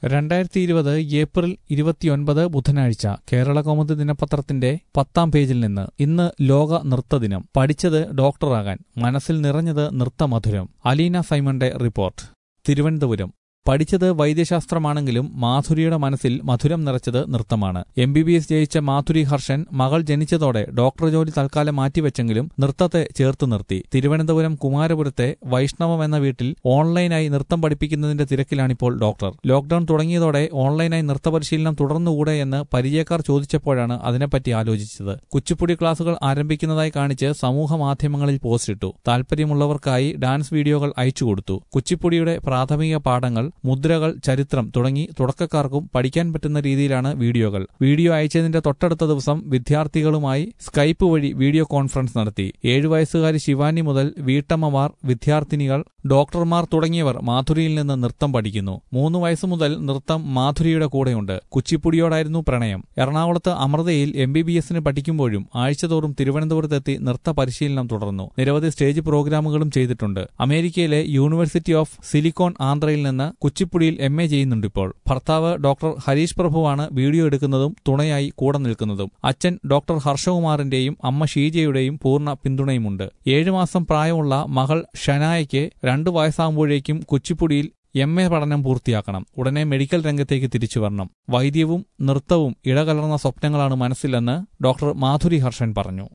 രണ്ടായിരത്തി ഇരുപത് ഏപ്രിൽ ഇരുപത്തിയൊൻപത് ബുധനാഴ്ച കേരള കൗമുദി ദിനപത്രത്തിന്റെ പത്താം പേജിൽ നിന്ന് ഇന്ന് ലോക നൃത്തദിനം പഠിച്ചത് ഡോക്ടറാകാൻ മനസ്സിൽ നിറഞ്ഞത് നൃത്തമധുരം അലീന സൈമന്റെ റിപ്പോർട്ട് തിരുവനന്തപുരം പഠിച്ചത് വൈദ്യശാസ്ത്രമാണെങ്കിലും മാധുരിയുടെ മനസ്സിൽ മധുരം നിറച്ചത് നൃത്തമാണ് എം ബി ബി എസ് ജയിച്ച മാധുരി ഹർഷൻ മകൾ ജനിച്ചതോടെ ഡോക്ടർ ജോലി തൽക്കാലം മാറ്റിവെച്ചെങ്കിലും നൃത്തത്തെ ചേർത്ത് നിർത്തി തിരുവനന്തപുരം കുമാരപുരത്തെ വൈഷ്ണവം എന്ന വീട്ടിൽ ഓൺലൈനായി നൃത്തം പഠിപ്പിക്കുന്നതിന്റെ തിരക്കിലാണിപ്പോൾ ഡോക്ടർ ലോക്ഡൌൺ തുടങ്ങിയതോടെ ഓൺലൈനായി നൃത്ത പരിശീലനം തുടർന്നുകൂടെ എന്ന് പരിചയക്കാർ ചോദിച്ചപ്പോഴാണ് അതിനെപ്പറ്റി ആലോചിച്ചത് കുച്ചിപ്പുടി ക്ലാസുകൾ ആരംഭിക്കുന്നതായി കാണിച്ച് സമൂഹ മാധ്യമങ്ങളിൽ പോസ്റ്റിട്ടു താൽപര്യമുള്ളവർക്കായി ഡാൻസ് വീഡിയോകൾ അയച്ചുകൊടുത്തു കുച്ചിപ്പുടിയുടെ പ്രാഥമിക പാഠങ്ങൾ മുദ്രകൾ ചരിത്രം തുടങ്ങി തുടക്കക്കാർക്കും പഠിക്കാൻ പറ്റുന്ന രീതിയിലാണ് വീഡിയോകൾ വീഡിയോ അയച്ചതിന്റെ തൊട്ടടുത്ത ദിവസം വിദ്യാർത്ഥികളുമായി സ്കൈപ്പ് വഴി വീഡിയോ കോൺഫറൻസ് നടത്തി ഏഴു വയസ്സുകാരി ശിവാനി മുതൽ വീട്ടമ്മമാർ വിദ്യാർത്ഥിനികൾ ഡോക്ടർമാർ തുടങ്ങിയവർ മാധുരിയിൽ നിന്ന് നൃത്തം പഠിക്കുന്നു മൂന്ന് വയസ്സു മുതൽ നൃത്തം മാധുരിയുടെ കൂടെയുണ്ട് കുച്ചിപ്പുടിയോടായിരുന്നു പ്രണയം എറണാകുളത്ത് അമൃതയിൽ എം ബി ബി എസിന് പഠിക്കുമ്പോഴും ആഴ്ചതോറും തിരുവനന്തപുരത്തെത്തി നൃത്ത പരിശീലനം തുടർന്നു നിരവധി സ്റ്റേജ് പ്രോഗ്രാമുകളും ചെയ്തിട്ടുണ്ട് അമേരിക്കയിലെ യൂണിവേഴ്സിറ്റി ഓഫ് സിലിക്കോൺ ആന്ധ്രയിൽ നിന്ന് കുച്ചിപ്പുടിയിൽ എം എ ചെയ്യുന്നുണ്ടിപ്പോൾ ഭർത്താവ് ഡോക്ടർ ഹരീഷ് പ്രഭുവാണ് വീഡിയോ എടുക്കുന്നതും തുണയായി കൂടെ നിൽക്കുന്നതും അച്ഛൻ ഡോക്ടർ ഹർഷകുമാറിന്റെയും അമ്മ ഷീജയുടെയും പൂർണ്ണ പിന്തുണയുമുണ്ട് ഏഴു മാസം പ്രായമുള്ള മകൾ ഷനായയ്ക്ക് രണ്ടു വയസ്സാകുമ്പോഴേക്കും കുച്ചിപ്പുടിയിൽ എം എ പഠനം പൂർത്തിയാക്കണം ഉടനെ മെഡിക്കൽ രംഗത്തേക്ക് തിരിച്ചു വരണം വൈദ്യവും നൃത്തവും ഇടകലർന്ന സ്വപ്നങ്ങളാണ് മനസ്സിലെന്ന് ഡോക്ടർ മാധുരി ഹർഷൻ പറഞ്ഞു